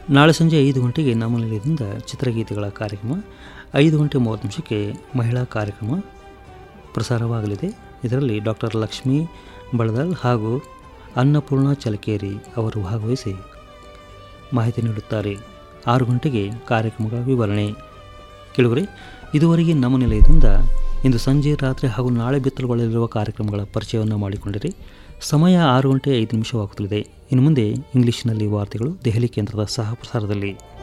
ನಾಳೆ ಸಂಜೆ ಐದು ಗಂಟೆಗೆ ನಮ್ಮ ನಿಲಯದಿಂದ ಚಿತ್ರಗೀತೆಗಳ ಕಾರ್ಯಕ್ರಮ ಐದು ಗಂಟೆ ಮೂವತ್ತು ನಿಮಿಷಕ್ಕೆ ಮಹಿಳಾ ಕಾರ್ಯಕ್ರಮ ಪ್ರಸಾರವಾಗಲಿದೆ ಇದರಲ್ಲಿ ಡಾಕ್ಟರ್ ಲಕ್ಷ್ಮೀ ಬಳದಲ್ ಹಾಗೂ ಅನ್ನಪೂರ್ಣ ಚಲಕೇರಿ ಅವರು ಭಾಗವಹಿಸಿ ಮಾಹಿತಿ ನೀಡುತ್ತಾರೆ ಆರು ಗಂಟೆಗೆ ಕಾರ್ಯಕ್ರಮಗಳ ವಿವರಣೆ ಕೇಳುಗರೆ ಇದುವರೆಗೆ ನಮ್ಮ ನಿಲಯದಿಂದ ಇಂದು ಸಂಜೆ ರಾತ್ರಿ ಹಾಗೂ ನಾಳೆ ಬಿತ್ತಲುಗೊಳ್ಳಲಿರುವ ಕಾರ್ಯಕ್ರಮಗಳ ಪರಿಚಯವನ್ನು ಮಾಡಿಕೊಂಡಿರಿ ಸಮಯ ಆರು ಗಂಟೆ ಐದು ನಿಮಿಷವಾಗುತ್ತಲಿದೆ ಇನ್ನು ಮುಂದೆ ಇಂಗ್ಲಿಷ್ನಲ್ಲಿ ವಾರ್ತೆಗಳು ದೆಹಲಿ ಕೇಂದ್ರದ ಸಹ ಪ್ರಸಾರದಲ್ಲಿ